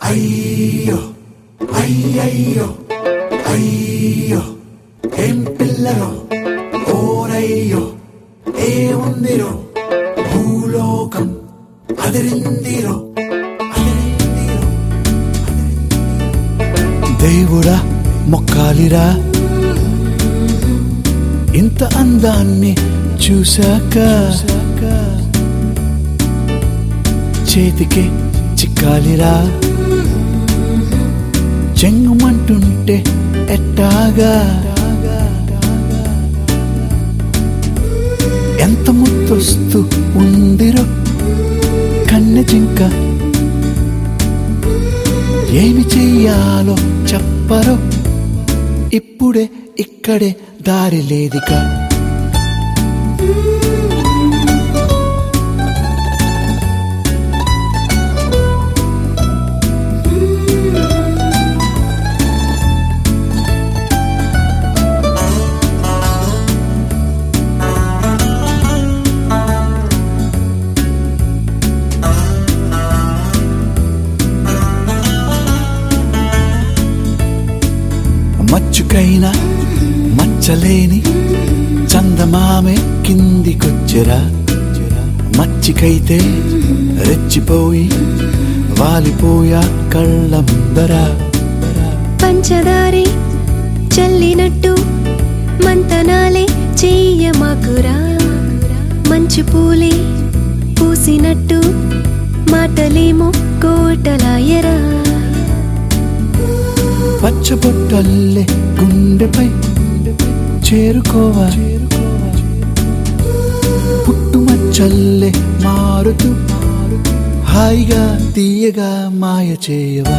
అయ్యో అయ్యయ్యో అయ్యో ఏం పిల్లరో ఓరయ్యో ఏముందిరో భూలోకం అదిరిందిరో అదిరిందిరో దేవుడా మొక్కాలిరా ఇంత అందాన్ని చూశాక చేతికి చిక్కాలిరా చెంగుమంటుంటే ఎట్టాగా ఎంత ముద్దొస్తూ ఉందిరో కన్నె జింక ఏమి చెయ్యాలో చెప్పరో ఇప్పుడే ఇక్కడే దారి లేదిక మచ్చుకైనా మచ్చలేని చందమామే కిందికొచ్చెరా మచ్చికైతే రెచ్చిపోయి వాలిపోయా కళ్ళ ముందరా పంచదారే చల్లినట్టు మంతనాలే చెయ్యమాకురా మంచు పూలే పూసినట్టు మాటలేమో కోటలాయరా పచ్చబొట్టల్లే గుండెపై చేరుకోవా పుట్టుమచ్చల్లే మారుతూ హాయిగా తీయగా మాయ చేయవా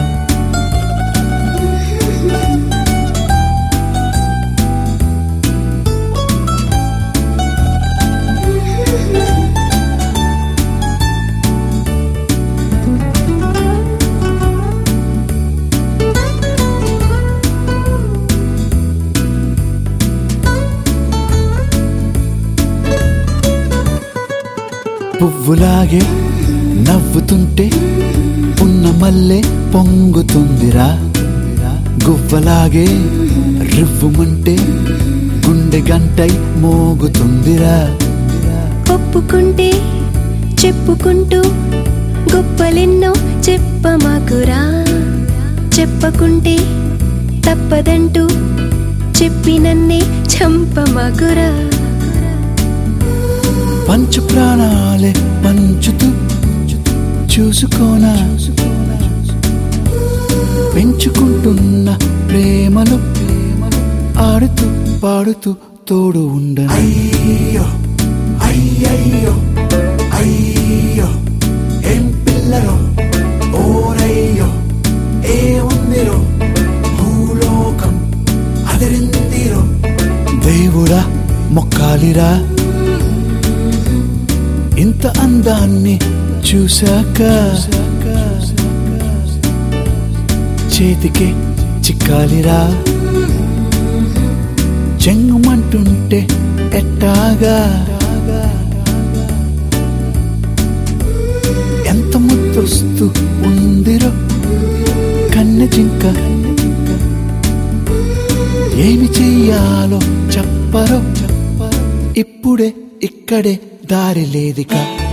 పువ్వులాగే నవ్వుతుంటే ఉన్న మల్లె పొంగుతుందిరా గువ్వలాగే రివ్వుమంటే గుండె గంటై మోగుతుందిరా ఒప్పుకుంటే చెప్పుకుంటూ గొప్పలెన్నో చెప్పమాకురా చెప్పకుంటే తప్పదంటూ చెప్పి నన్నే చంపమాకురా పంచు ప్రాణాలే పంచుతూ చూసుకోనా పెంచుకుంటున్న ప్రేమలు ఆడుతూ పాడుతూ తోడు ఉండను అయ్యో అయ్యయ్యో అయ్యో ఏం పిల్లరో ఓరయ్యో ఏ ఉందిరో భూలోకం అదిరిందిరో దేవుడా మొక్కాలిరా ఇంత అందాన్ని చూశాక చేతికి చిక్కాలిరా చెంగుమంటుంటే ఎట్టాగా ఎంత ముద్దొస్తూ ఉందిరో కన్నె జింక ఏమి చెయ్యాలో చెప్పరో ఇప్పుడే ఇక్కడే దారి లేదిక